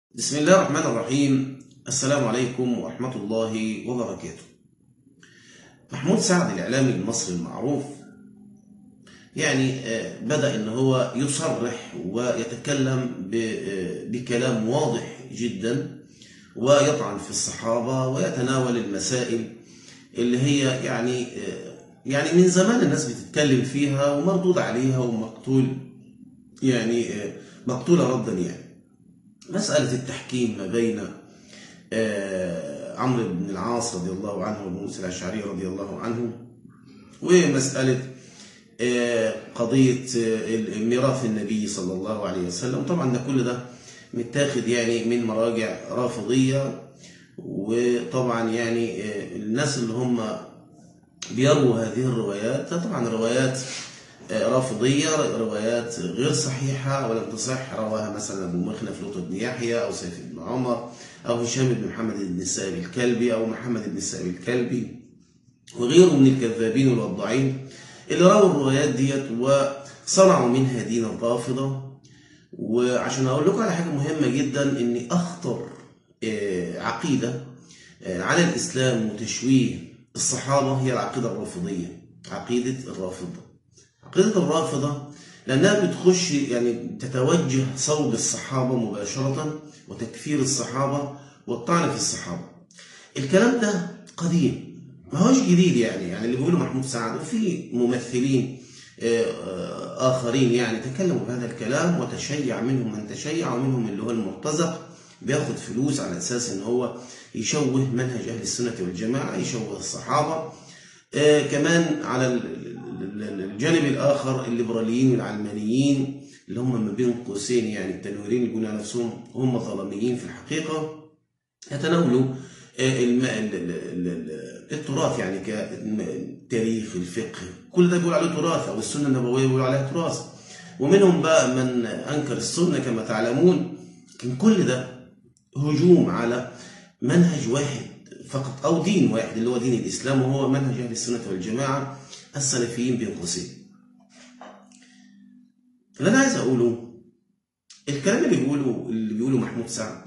بسم الله الرحمن الرحيم السلام عليكم ورحمة الله وبركاته محمود سعد الإعلامي المصري المعروف يعني آه، بدأ إن هو يصرح ويتكلم ب- آه، بكلام واضح جدا ويطعن في الصحابة ويتناول المسائل اللي هي يعني آه، يعني من زمان الناس بتتكلم فيها ومردود عليها ومقتول يعني آه، مقتولة ردا يعني مسألة التحكيم ما بين آه، عمرو بن العاص رضي الله عنه وابو موسى الأشعري رضي الله عنه ومسألة آه، قضية آه، ميراث النبي صلى الله عليه وسلم طبعا ده كل ده متاخد يعني من مراجع رافضية وطبعا يعني آه، الناس اللي هم بيرووا هذه الروايات طبعا روايات آه، رافضية روايات غير صحيحة ولم تصح رواها مثلا أبو مخنف لوط بن يحيى أو سيف بن عمر أو هشام بن محمد بن السائب الكلبي أو محمد بن السائب الكلبي وغيره من الكذابين والوضاعين اللي رووا الروايات ديت وصنعوا منها دين الرافضة وعشان أقول لكم على حاجة مهمة جدا إن أخطر آه، عقيدة آه، على الإسلام وتشويه الصحابة هي العقيدة الرافضية عقيدة الرافضة عقيدة الرافضة لأنها بتخش يعني تتوجه صوب الصحابة مباشرة وتكفير الصحابة والطعن في الصحابة الكلام ده قديم ما هوش جديد يعني يعني اللي بيقوله محمود سعد وفي ممثلين آه، آه، آخرين يعني تكلموا بهذا الكلام وتشيع منهم من تشيع ومنهم اللي هو المرتزق بياخد فلوس على أساس إن هو يشوه منهج أهل السنة والجماعة يشوه الصحابة آه، كمان على ال- ال- ال- الجانب الآخر الليبراليين والعلمانيين اللي هم ما بين قوسين يعني التنويرين اللي يقولوا على نفسهم هم ظلاميين في الحقيقة يتناولوا آه، الم- ال- ال- ال- ال- التراث يعني كالتاريخ الفقه كل ده بيقول عليه تراث أو السنة النبوية بيقول عليها تراث ومنهم بقى من أنكر السنة كما تعلمون لكن كل ده هجوم على منهج واحد فقط أو دين واحد اللي هو دين الإسلام وهو منهج أهل السنة والجماعة السلفيين بين قوسين. اللي أنا عايز أقوله الكلام اللي بيقوله اللي بيقوله محمود سعد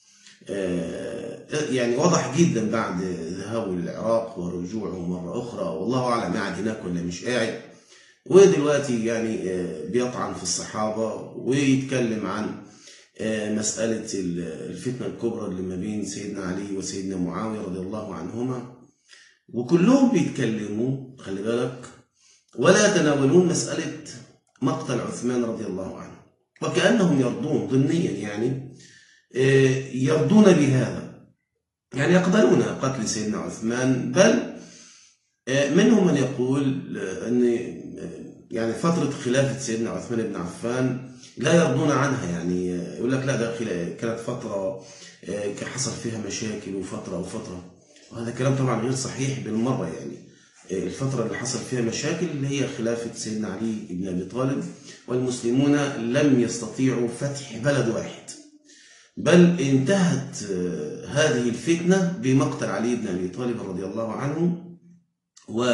آه، يعني واضح جدا بعد ذهابه للعراق ورجوعه مرة أخرى والله أعلم قاعد هناك ولا مش قاعد ودلوقتي يعني آه، بيطعن في الصحابة ويتكلم عن آه، مسألة ال- الفتنة الكبرى اللي ما بين سيدنا علي وسيدنا معاوية رضي الله عنهما وكلهم بيتكلموا خلي بالك ولا يتناولون مسألة مقتل عثمان رضي الله عنه وكأنهم يرضون ضمنيا يعني آه، يرضون بهذا يعني يقبلون قتل سيدنا عثمان بل آه، منهم من يقول آه، ان آه، يعني فترة خلافة سيدنا عثمان بن عفان لا يرضون عنها يعني آه، يقول لك لا ده خلا- كانت فترة آه، كان حصل فيها مشاكل وفترة وفترة وهذا كلام طبعا غير صحيح بالمرة يعني آه، الفترة اللي حصل فيها مشاكل اللي هي خلافة سيدنا علي بن أبي طالب والمسلمون لم يستطيعوا فتح بلد واحد بل انتهت آه، هذه الفتنة بمقتل علي بن أبي طالب رضي الله عنه و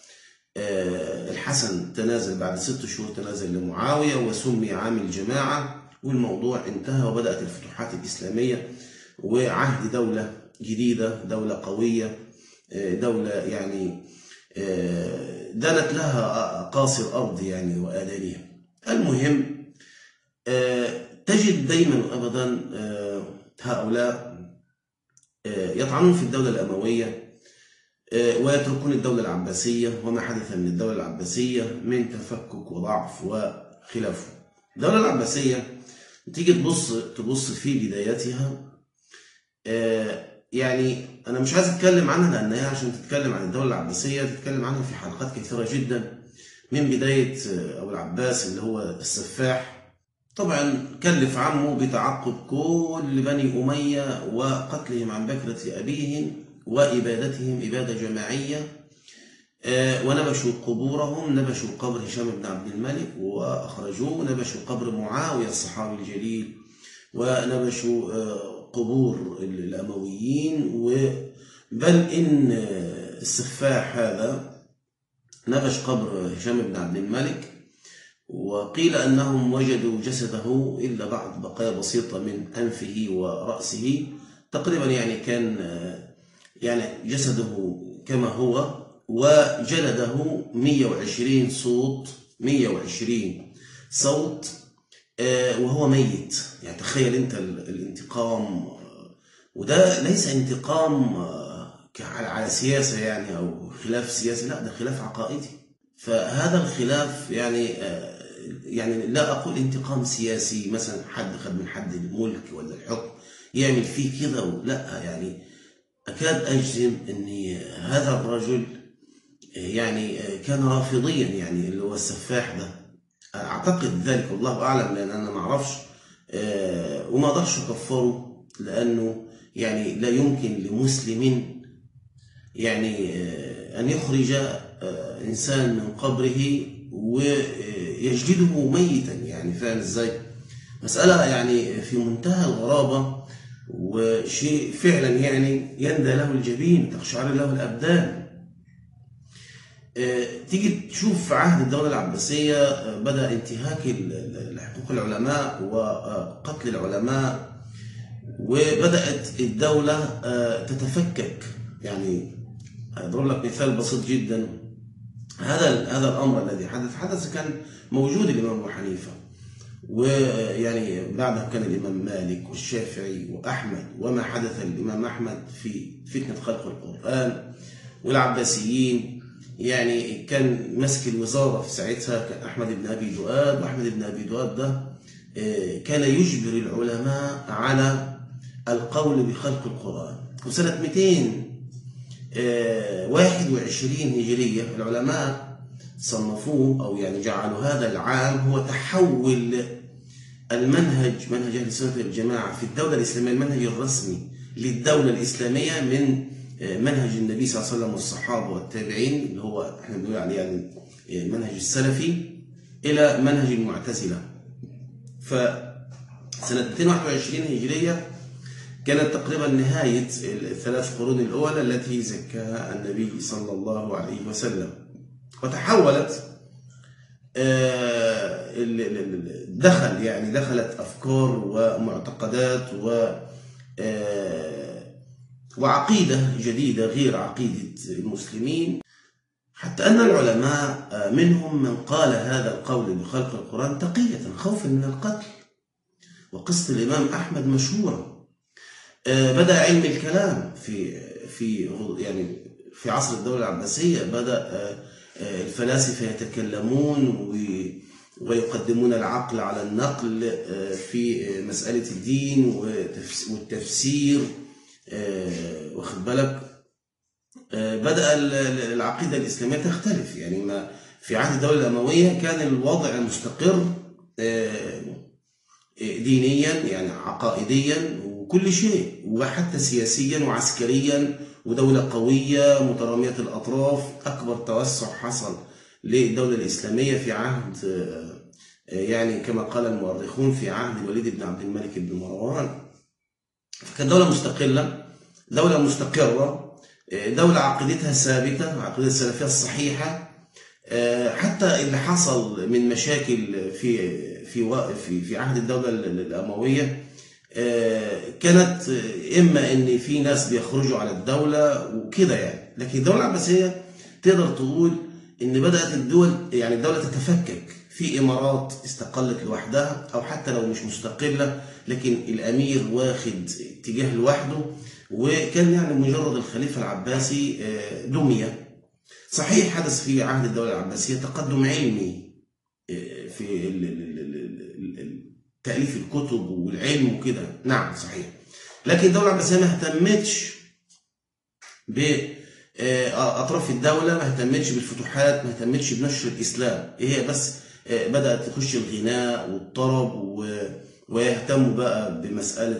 آه، الحسن تنازل بعد ست شهور تنازل لمعاوية وسمي عام الجماعة والموضوع انتهى وبدأت الفتوحات الإسلامية وعهد دولة جديدة دولة قوية آه، دولة يعني آه، دانت لها أقاصي الأرض يعني وآلالها المهم آه، تجد دايما وأبدا آه، هؤلاء آه، يطعنون في الدولة الأموية آه، ويتركون الدولة العباسية وما حدث من الدولة العباسية من تفكك وضعف وخلافه. الدولة العباسية تيجي تبص تبص في بدايتها آه، يعني أنا مش عايز أتكلم عنها لأن هي عشان تتكلم عن الدولة العباسية تتكلم عنها في حلقات كثيرة جدا من بداية آه، أبو العباس اللي هو السفاح طبعا كلف عمه بتعقب كل بني أمية وقتلهم عن بكرة أبيهم وإبادتهم إبادة جماعية آه، ونبشوا قبورهم نبشوا قبر هشام بن عبد الملك وأخرجوه نبشوا قبر معاوية الصحابي الجليل ونبشوا آه، قبور الأمويين و- بل إن آه، السفاح هذا نبش قبر هشام بن عبد الملك وقيل أنهم وجدوا جسده إلا بعض بقايا بسيطة من أنفه ورأسه تقريبا يعني كان يعني جسده كما هو وجلده 120 صوت 120 صوت وهو ميت يعني تخيل انت الانتقام وده ليس انتقام على سياسة يعني أو خلاف سياسي لا ده خلاف عقائدي فهذا الخلاف يعني يعني لا أقول انتقام سياسي مثلا حد خد من حد الملك ولا الحكم يعمل فيه كده لا يعني أكاد أجزم أن هذا الرجل يعني كان رافضيا يعني اللي هو السفاح ده أعتقد ذلك والله أعلم لأن أنا ما أعرفش وما أقدرش أكفره لأنه يعني لا يمكن لمسلم يعني أن يخرج إنسان من قبره ويجلده ميتا يعني فاهم إزاي مسألة يعني في منتهى الغرابة وشيء فعلا يعني يندى له الجبين تقشعر له الأبدان تيجي تشوف في عهد الدولة العباسية بدأ انتهاك حقوق العلماء وقتل العلماء وبدأت الدولة تتفكك يعني أضرب لك مثال بسيط جدا هذا هذا الأمر الذي حدث حدث كان موجود الإمام أبو حنيفة ويعني بعدها كان الإمام مالك والشافعي وأحمد وما حدث للإمام أحمد في فتنة خلق القرآن والعباسيين يعني كان ماسك الوزارة في ساعتها كان أحمد بن أبي دؤاد وأحمد بن أبي دؤاد ده كان يجبر العلماء على القول بخلق القرآن وسنة 221 هجرية العلماء صنفوه أو يعني جعلوا هذا العام هو تحول المنهج منهج أهل السنة والجماعة في الدولة الإسلامية المنهج الرسمي للدولة الإسلامية من منهج النبي صلى الله عليه وسلم والصحابة والتابعين اللي هو احنا بنقول عليه يعني منهج السلفي إلى منهج المعتزلة فسنة 221 هجرية كانت تقريبا نهاية الثلاث قرون الأولى التي زكاها النبي صلى الله عليه وسلم وتحولت دخل يعني دخلت أفكار ومعتقدات و وعقيدة جديدة غير عقيدة المسلمين حتى أن العلماء منهم من قال هذا القول بخلق القرآن تقية خوفا من القتل وقصة الإمام أحمد مشهورة بدأ علم الكلام في في يعني في عصر الدولة العباسية بدأ الفلاسفة يتكلمون ويقدمون العقل على النقل في مسألة الدين والتفسير واخد بالك بدأ العقيدة الإسلامية تختلف يعني ما في عهد الدولة الأموية كان الوضع مستقر دينيا يعني عقائديا وكل شيء وحتى سياسيا وعسكريا ودولة قوية مترامية الأطراف أكبر توسع حصل للدولة الإسلامية في عهد يعني كما قال المؤرخون في عهد الوليد بن عبد الملك بن مروان فكانت دولة مستقلة دولة مستقرة دولة عقيدتها ثابتة عقيدة السلفية الصحيحة حتى اللي حصل من مشاكل في في في في عهد الدولة الأموية كانت إما إن في ناس بيخرجوا على الدولة وكده يعني لكن الدولة العباسية تقدر تقول إن بدأت الدول يعني الدولة تتفكك في إمارات استقلت لوحدها أو حتى لو مش مستقلة لكن الأمير واخد اتجاه لوحده وكان يعني مجرد الخليفة العباسي دمية صحيح حدث في عهد الدولة العباسية تقدم علمي في تأليف الكتب والعلم وكده نعم صحيح لكن الدولة العباسية ما اهتمتش بأطراف الدولة ما اهتمتش بالفتوحات ما اهتمتش بنشر الإسلام هي بس بدأت تخش الغناء والطرب ويهتموا بقى بمسألة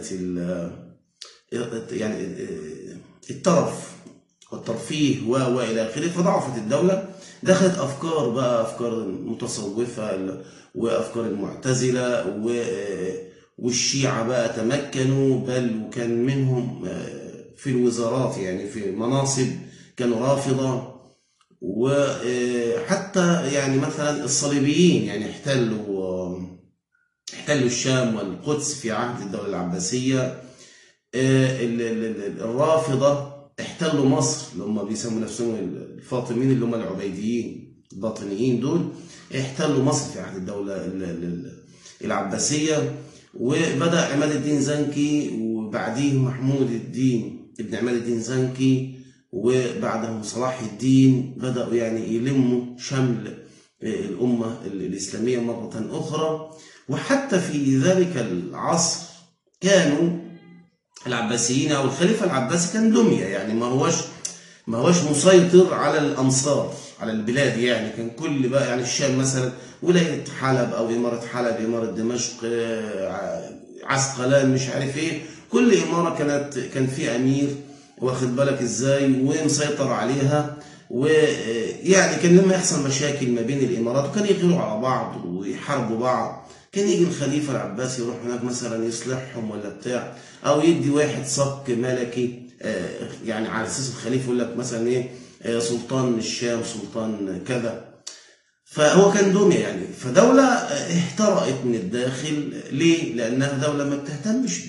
يعني الترف والترفيه والى اخره فضعفت الدوله دخلت افكار بقى افكار متصوفه وافكار المعتزله والشيعه بقى تمكنوا بل وكان منهم في الوزارات يعني في مناصب كانوا رافضه وحتى يعني مثلا الصليبيين يعني احتلوا احتلوا الشام والقدس في عهد الدولة العباسية الرافضة احتلوا مصر اللي هم بيسموا نفسهم الفاطميين اللي هم العبيديين الباطنيين دول احتلوا مصر في عهد الدولة العباسية وبدأ عماد الدين زنكي وبعديه محمود الدين ابن عماد الدين زنكي وبعده صلاح الدين بدأوا يعني يلموا شمل الأمة الإسلامية مرة أخرى وحتى في ذلك العصر كانوا العباسيين أو الخليفة العباسي كان دمية يعني ما هوش ما هوش مسيطر على الأمصار على البلاد يعني كان كل بقى يعني الشام مثلا ولاية حلب أو إمارة حلب إمارة دمشق عسقلان مش عارف إيه كل إمارة كانت كان في أمير واخد بالك إزاي ومسيطر عليها ويعني كان لما يحصل مشاكل ما بين الإمارات وكان يغيروا على بعض ويحاربوا بعض كان يجي الخليفة العباسي يروح هناك مثلا يصلحهم ولا بتاع أو يدي واحد صك ملكي يعني على أساس الخليفة يقول لك مثلا إيه سلطان الشام سلطان كذا فهو كان دمية يعني فدولة اهترأت من الداخل ليه؟ لأنها دولة ما بتهتمش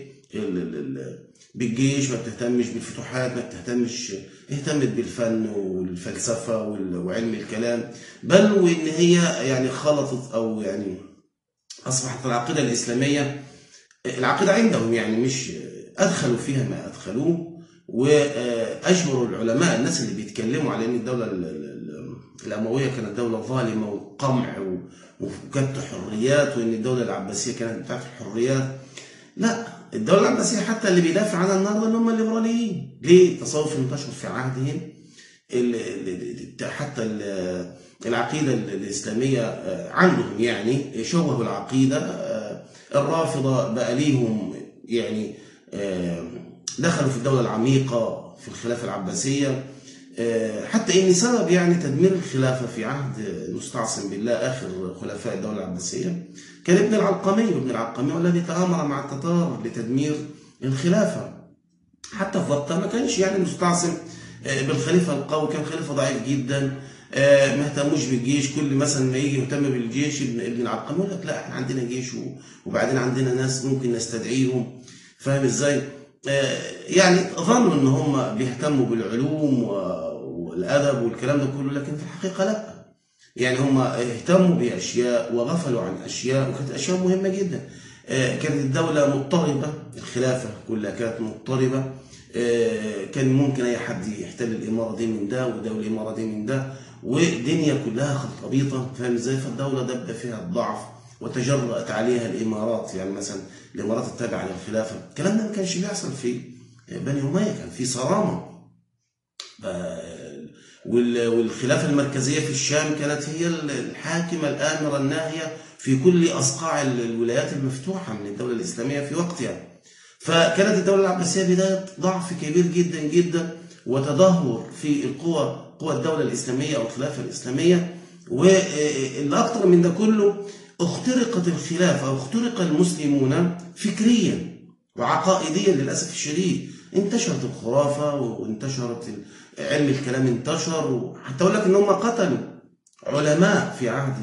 بالجيش ما بتهتمش بالفتوحات ما بتهتمش اهتمت بالفن والفلسفة وعلم الكلام بل وإن هي يعني خلطت أو يعني أصبحت العقيدة الإسلامية العقيدة عندهم يعني مش أدخلوا فيها ما أدخلوه وأجبروا العلماء الناس اللي بيتكلموا على أن الدولة الأموية كانت دولة ظالمة وقمع وكانت حريات وأن الدولة العباسية كانت بتاعت الحريات لا الدولة العباسية حتى اللي بيدافع عنها النهارده اللي هم الليبراليين ليه؟ التصوف انتشر في عهدهم حتى العقيدة الإسلامية عندهم يعني شوهوا العقيدة الرافضة بقى ليهم يعني دخلوا في الدولة العميقة في الخلافة العباسية حتى إن سبب يعني تدمير الخلافة في عهد المستعصم بالله آخر خلفاء الدولة العباسية كان ابن العلقمي وابن العلقمي والذي تآمر مع التتار لتدمير الخلافة حتى في وقتها ما كانش يعني المستعصم بالخليفة القوي كان خليفة ضعيف جدا ما اهتموش بالجيش كل مثلا ما يجي يهتم بالجيش ابن ابن العلقمي يقول لك لا احنا عندنا جيش وبعدين عندنا ناس ممكن نستدعيهم فاهم ازاي؟ يعني ظنوا ان هم بيهتموا بالعلوم والادب والكلام ده كله لكن في الحقيقه لا يعني هم اهتموا باشياء وغفلوا عن اشياء وكانت اشياء مهمه جدا كانت الدوله مضطربه الخلافه كلها كانت مضطربه كان ممكن اي حد يحتل الاماره دي من ده وده والاماره دي من ده والدنيا كلها خلطبيطه فاهم ازاي فالدوله دب فيها الضعف وتجرأت عليها الامارات يعني مثلا الامارات التابعه للخلافه الكلام ده ما كانش بيحصل في بني اميه كان في صرامه والخلافه المركزيه في الشام كانت هي الحاكمه الامره الناهيه في كل اصقاع الولايات المفتوحه من الدوله الاسلاميه في وقتها فكانت الدوله العباسيه بدايه ضعف كبير جدا جدا وتدهور في القوى قوى الدوله الاسلاميه او الخلافه الاسلاميه واللي اكثر من ده كله اخترقت الخلافة أو اخترق المسلمون فكريا وعقائديا للأسف الشديد انتشرت الخرافة وانتشرت علم الكلام انتشر وحتى أقول لك إن هم قتلوا علماء في عهد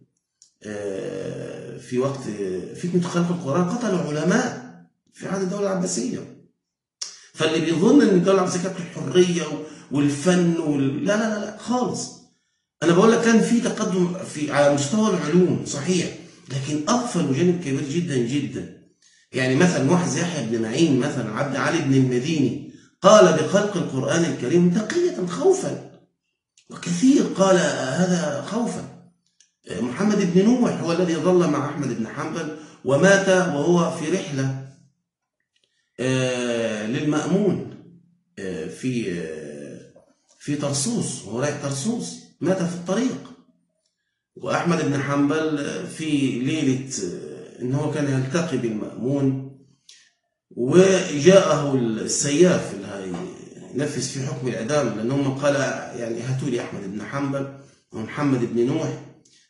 في وقت فتنة خلق القرآن قتلوا علماء في عهد الدولة العباسية فاللي بيظن ان الدوله العباسيه كانت الحريه والفن وال... لا لا لا خالص انا بقول لك كان في تقدم في على مستوى العلوم صحيح لكن اغفلوا جانب كبير جدا جدا يعني مثلا واحد زي يحيى بن معين مثلا عبد علي بن المديني قال بخلق القران الكريم تقيه خوفا وكثير قال هذا خوفا محمد بن نوح هو الذي ظل مع احمد بن حنبل ومات وهو في رحله للمأمون في في طرسوس وهو رايح طرسوس مات في الطريق وأحمد بن حنبل في ليلة إن هو كان يلتقي بالمأمون وجاءه السياف اللي هينفذ في حكم الإعدام لأنهم قال يعني هاتوا لي أحمد بن حنبل ومحمد بن نوح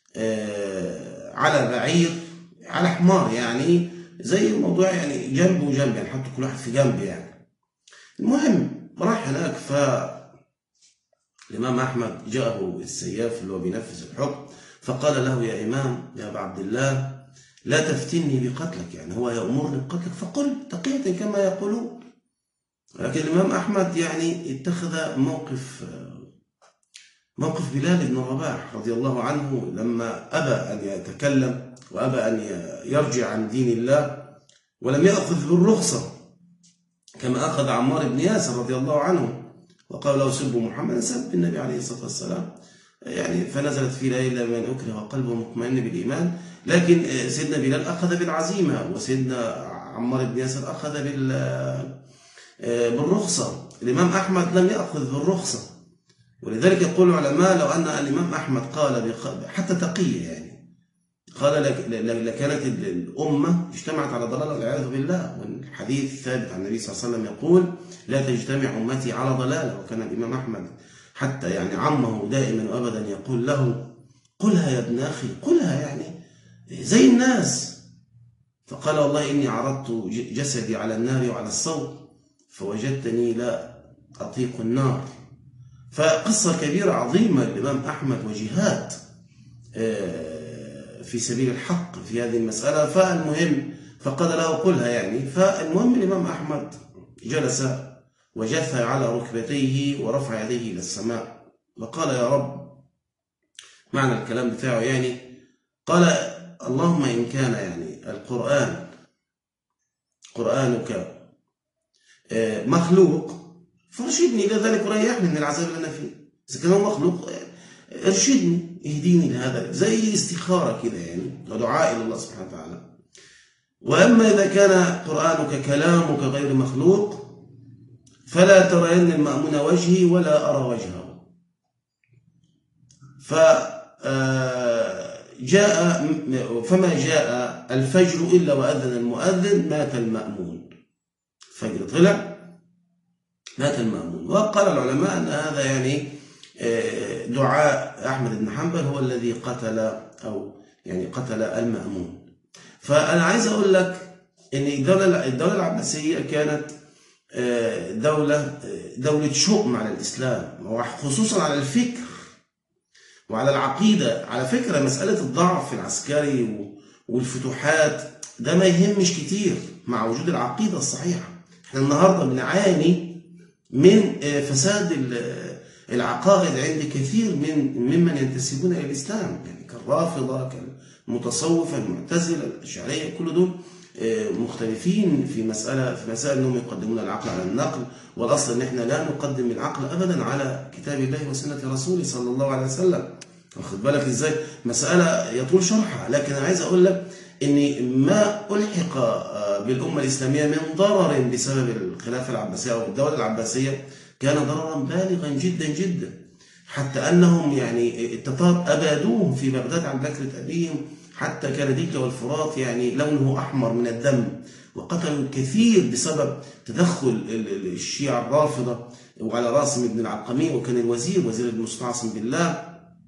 على بعير على حمار يعني زي الموضوع يعني جنب وجنب يعني حطوا كل واحد في جنب يعني المهم راح هناك ف الإمام أحمد جاءه السياف اللي هو بينفذ الحكم فقال له يا إمام يا أبا عبد الله لا تفتني بقتلك يعني هو يأمرني بقتلك فقل تقية كما يقولون لكن الإمام أحمد يعني اتخذ موقف موقف بلال بن رباح رضي الله عنه لما أبى أن يتكلم وأبى أن يرجع عن دين الله ولم يأخذ بالرخصة كما أخذ عمار بن ياسر رضي الله عنه وقال له سب محمد سب النبي عليه الصلاة والسلام يعني فنزلت في لا إلا من أكره قلبه مطمئن بالإيمان لكن سيدنا بلال أخذ بالعزيمة وسيدنا عمار بن ياسر أخذ بالرخصة الإمام أحمد لم يأخذ بالرخصة ولذلك يقول العلماء لو أن الإمام أحمد قال حتى تقية يعني قال لكانت الأمة اجتمعت على ضلال والعياذ بالله والحديث ثابت عن النبي صلى الله عليه وسلم يقول لا تجتمع أمتي على ضلالة وكان الإمام أحمد حتى يعني عمه دائما وأبدا يقول له قلها يا ابن أخي قلها يعني زي الناس فقال والله إني عرضت جسدي على النار وعلى الصوت فوجدتني لا أطيق النار فقصة كبيرة عظيمة للإمام أحمد وجهاد في سبيل الحق في هذه المسألة فالمهم فقال له قلها يعني فالمهم الإمام أحمد جلس وجث على ركبتيه ورفع يديه إلى السماء وقال يا رب معنى الكلام بتاعه يعني قال اللهم إن كان يعني القرآن قرآنك مخلوق فارشدني إلى ذلك وريحني من العذاب اللي أنا فيه إذا كان هو مخلوق ارشدني اهديني لهذا زي استخارة كده يعني ودعاء إلى الله سبحانه وتعالى وأما إذا كان قرآنك كلامك غير مخلوق فلا ترين المأمون وجهي ولا أرى وجهه فجاء فما جاء الفجر إلا وأذن المؤذن مات المأمون فجر طلع مات المأمون وقال العلماء أن هذا يعني دعاء أحمد بن حنبل هو الذي قتل أو يعني قتل المأمون فأنا عايز أقول لك أن الدولة الدولة العباسية كانت دولة دولة شؤم على الإسلام وخصوصا على الفكر وعلى العقيدة على فكرة مسألة الضعف العسكري والفتوحات ده ما يهمش كتير مع وجود العقيدة الصحيحة احنا النهاردة بنعاني من فساد العقائد عند كثير من ممن ينتسبون الى الاسلام يعني كالرافضه كالمتصوفه المعتزله الاشعريه كل دول مختلفين في مساله في مسائل انهم يقدمون العقل على النقل والاصل ان احنا لا نقدم العقل ابدا على كتاب الله وسنه رسوله صلى الله عليه وسلم واخد بالك ازاي مساله يطول شرحها لكن انا عايز اقول لك ان ما الحق بالامه الاسلاميه من ضرر بسبب الخلافه العباسيه او الدوله العباسيه كان ضررا بالغا جدا جدا حتى أنهم يعني التتار أبادوهم في بغداد عن بكرة أبيهم حتى كان دجلة والفرات يعني لونه أحمر من الدم وقتلوا الكثير بسبب تدخل الشيعة الرافضة وعلى راسهم ابن العقمي وكان الوزير وزير المستعصم بالله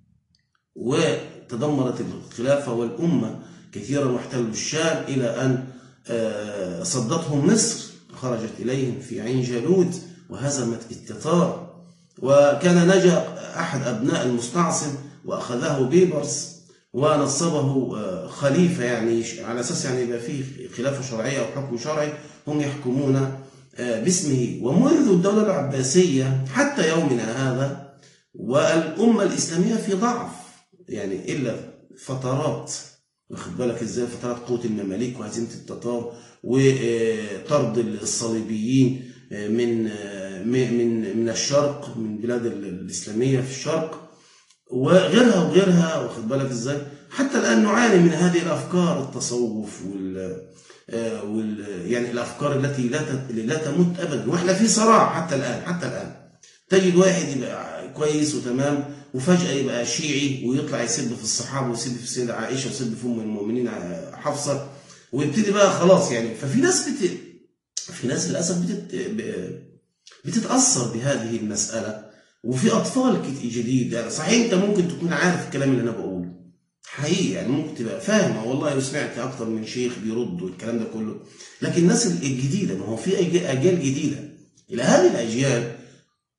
وتدمرت الخلافة والأمة كثيرا واحتلوا الشام إلى أن صدتهم مصر خرجت إليهم في عين جالوت وهزمت التتار وكان نجا أحد أبناء المستعصم وأخذه بيبرس ونصبه خليفة يعني على أساس يعني يبقى فيه خلافة شرعية أو حكم شرعي هم يحكمون باسمه ومنذ الدولة العباسية حتى يومنا هذا والأمة الإسلامية في ضعف يعني إلا فترات واخد بالك ازاي فترات قوة المماليك وهزيمة التتار وطرد الصليبيين من من من الشرق من بلاد الإسلامية في الشرق وغيرها وغيرها واخد بالك ازاي حتى الآن نعاني من هذه الأفكار التصوف وال وال يعني الأفكار التي لا لا تموت أبدا وإحنا في صراع حتى الآن حتى الآن تجد واحد يبقى كويس وتمام وفجأة يبقى شيعي ويطلع يسب في الصحابة ويسب في السيدة عائشة ويسب في أم المؤمنين حفصة ويبتدي بقى خلاص يعني ففي ناس بت... في ناس للأسف بتت... بتتأثر بهذه المسألة وفي أطفال جديد يعني صحيح أنت ممكن تكون عارف الكلام اللي أنا بقوله حقيقي يعني ممكن تبقى فاهم والله سمعت أكتر من شيخ بيرد والكلام ده كله لكن الناس الجديدة ما هو في أجيال جديدة إلى هذه الأجيال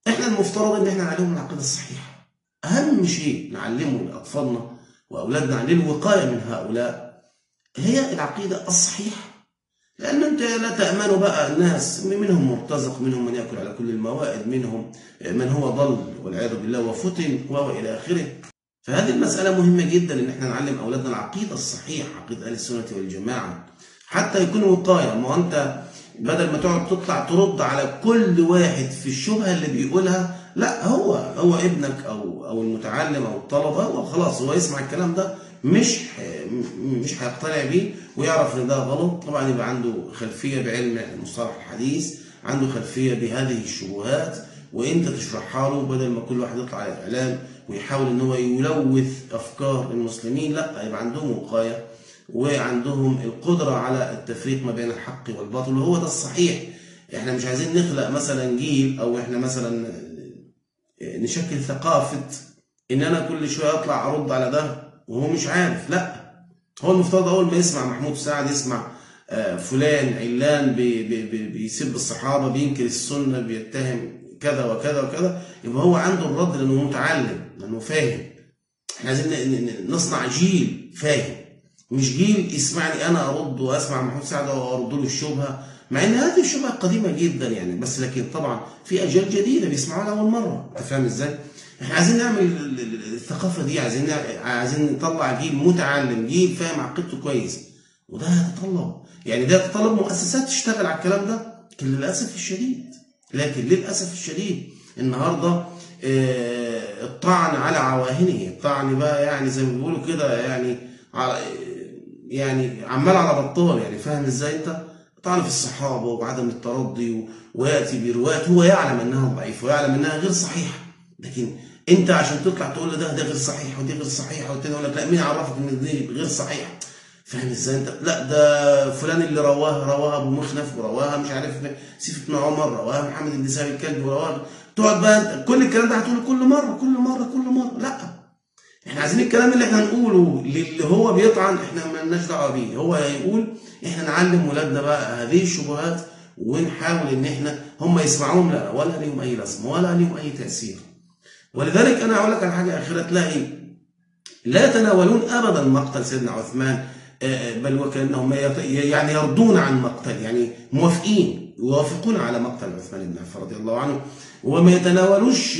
احنا المفترض ان احنا نعلمهم العقيده الصحيحه اهم شيء نعلمه لاطفالنا واولادنا عن الوقايه من هؤلاء هي العقيده الصحيحه لأن أنت لا تأمن بقى الناس منهم مرتزق منهم من يأكل على كل الموائد منهم من هو ضل والعياذ بالله وفتن وإلى آخره فهذه المسألة مهمة جدا إن احنا نعلم أولادنا العقيدة الصحيحة عقيدة أهل السنة والجماعة حتى يكون وقاية ما أنت بدل ما تقعد تطلع ترد على كل واحد في الشبهة اللي بيقولها لا هو هو ابنك أو أو المتعلم أو الطلبة هو خلاص هو يسمع الكلام ده مش مش هيقتنع بيه ويعرف ان ده غلط طبعا يبقى عنده خلفيه بعلم المصطلح الحديث عنده خلفيه بهذه الشبهات وانت تشرحها له بدل ما كل واحد يطلع على الاعلام ويحاول ان هو يلوث افكار المسلمين لا يبقى عندهم وقايه وعندهم القدره على التفريق ما بين الحق والباطل وهو ده الصحيح احنا مش عايزين نخلق مثلا جيل او احنا مثلا نشكل ثقافه ان انا كل شويه اطلع ارد على ده وهو مش عارف لا هو المفترض اول ما يسمع محمود سعد يسمع فلان علان بي بي بي بيسب الصحابه بينكر السنه بيتهم كذا وكذا وكذا يبقى هو عنده الرد لانه متعلم لانه فاهم احنا عايزين نصنع جيل فاهم مش جيل يسمعني انا ارد واسمع محمود سعد وارد له الشبهه مع ان هذه الشبهه قديمه جدا يعني بس لكن طبعا في اجيال جديده بيسمعوها لاول مره انت فاهم ازاي؟ احنا عايزين نعمل الثقافه دي عايزين عايزين نطلع جيل متعلم جيل فاهم عقيدته كويس وده هيتطلب يعني ده يتطلب مؤسسات تشتغل على الكلام ده لكن للاسف الشديد لكن للاسف الشديد النهارده الطعن على عواهنه الطعن بقى يعني زي ما بيقولوا كده يعني يعني عمال على بطال يعني فاهم ازاي انت طعن في الصحابه وعدم الترضي وياتي بروايات هو يعلم انها ضعيفه ويعلم انها غير صحيحه لكن انت عشان تطلع تقول له ده ده غير صحيح ودي غير صحيحه والتاني يقول لك لا مين عرفك ان دي غير صحيحه فاهم ازاي انت لا ده فلان اللي رواه رواها ابو مخنف ورواه مش عارف سيف بن عمر رواها محمد بن سامي الكلب ورواها تقعد بقى كل الكلام ده هتقوله كل مره كل مره كل مره لا احنا عايزين الكلام اللي احنا نقوله للي هو بيطعن احنا مالناش دعوه بيه هو هيقول احنا نعلم ولادنا بقى هذه الشبهات ونحاول ان احنا هم يسمعوهم لا ولا ليهم اي لازمه ولا ليهم اي تاثير ولذلك انا اقول لك على حاجه اخيره تلاقي لا يتناولون ابدا مقتل سيدنا عثمان بل وكانهم يعني يرضون عن مقتل يعني موافقين يوافقون على مقتل عثمان بن عفان رضي الله عنه وما يتناولوش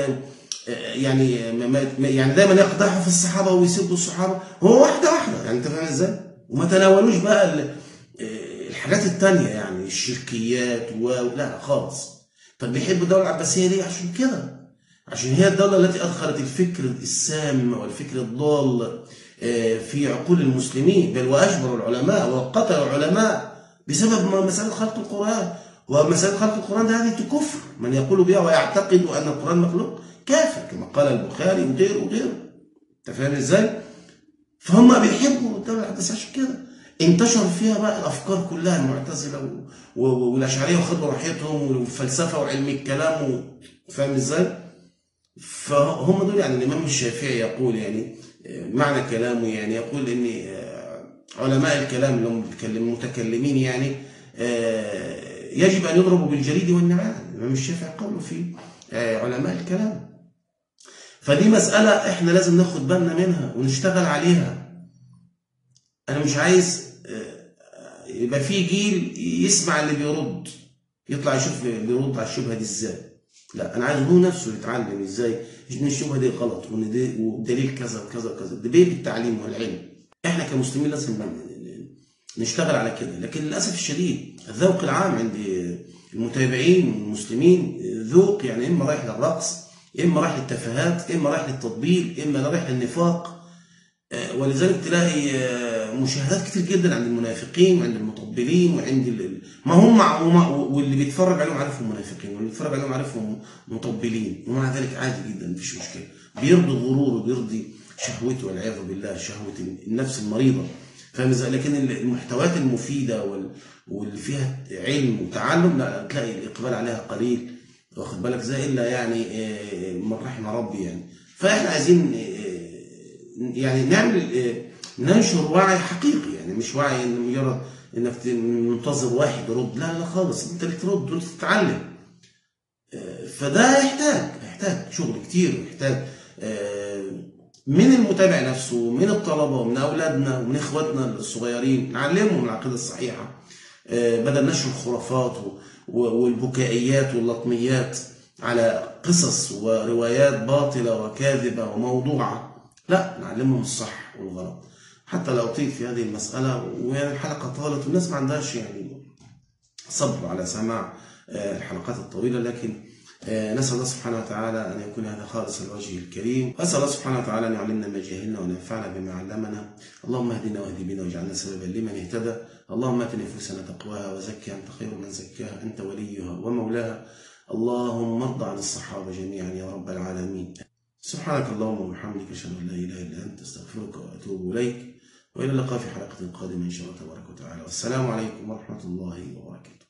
يعني يعني دايما يقدحوا في الصحابه ويسبوا الصحابه هو واحده واحده يعني انت فاهم ازاي؟ وما تناولوش بقى الحاجات التانية يعني الشركيات و لا خالص طب بيحبوا الدوله العباسيه ليه؟ عشان كده عشان هي الدولة التي أدخلت الفكر السام والفكر الضال في عقول المسلمين بل وأجبروا العلماء وقتلوا العلماء بسبب مسألة خلق القرآن ومسألة خلق القرآن ده هذه كفر من يقول بها ويعتقد أن القرآن مخلوق كافر كما قال البخاري وغيره وغيره أنت فاهم إزاي؟ فهم بيحبوا الدولة العباسية عشان كده انتشر فيها بقى الافكار كلها المعتزله والاشعريه وخدوا راحتهم والفلسفه وعلم الكلام فاهم ازاي؟ فهم دول يعني الامام الشافعي يقول يعني معنى كلامه يعني يقول ان علماء الكلام اللي هم المتكلمين يعني يجب ان يضربوا بالجريد والنعال الامام الشافعي قوله في علماء الكلام فدي مساله احنا لازم ناخد بالنا منها ونشتغل عليها انا مش عايز يبقى في جيل يسمع اللي بيرد يطلع يشوف بيرد على الشبهه دي ازاي لا انا عايز هو نفسه يتعلم ازاي ان الشبهه دي غلط وان دي ودليل كذا وكذا وكذا ده بيه بالتعليم والعلم احنا كمسلمين لازم نشتغل على كده لكن للاسف الشديد الذوق العام عند المتابعين والمسلمين ذوق يعني اما رايح للرقص اما رايح للتفاهات اما رايح للتطبيل اما رايح للنفاق ولذلك تلاقي مشاهدات كتير جدا عند المنافقين وعند المطبلين وعند ال... ما هم واللي بيتفرج عليهم عارفهم منافقين واللي بيتفرج عليهم عارفهم مطبلين ومع ذلك عادي جدا مفيش مشكله بيرضي غروره بيرضي شهوته والعياذ بالله شهوه النفس المريضه فاهم ازاي لكن المحتويات المفيده وال... واللي فيها علم وتعلم لا تلاقي الاقبال عليها قليل واخد بالك زي الا يعني من رحم ربي يعني فاحنا عايزين يعني نعمل ننشر وعي حقيقي يعني مش وعي ان مجرد انك منتظر واحد يرد لا لا خالص انت اللي ترد وانت تتعلم آه، فده يحتاج يحتاج شغل كتير ويحتاج آه، من المتابع نفسه من الطلبة ومن أولادنا ومن إخواتنا الصغيرين نعلمهم العقيدة الصحيحة آه، بدل نشر الخرافات و- و- والبكائيات واللطميات على قصص وروايات باطلة وكاذبة وموضوعة لا نعلمهم الصح والغلط حتى لا أطيل في هذه المسألة ويعني الحلقة طالت والناس ما عندهاش يعني صبر على سماع آه، الحلقات الطويلة لكن آه، نسأل الله سبحانه وتعالى أن يكون هذا خالصا لوجهه الكريم وأسأل الله سبحانه وتعالى أن يعلمنا ما جهلنا وأن ينفعنا بما علمنا اللهم اهدنا واهد بنا واجعلنا سببا لمن اهتدى اللهم آت نفوسنا تقواها وزكها أنت خير من زكاها أنت وليها ومولاها اللهم ارض عن الصحابة جميعا يا رب العالمين سبحانك اللهم وبحمدك أشهد أن لا إله إلا أنت أستغفرك وأتوب إليك وإلى اللقاء في حلقة قادمة إن شاء الله تبارك وتعالى والسلام عليكم ورحمة الله وبركاته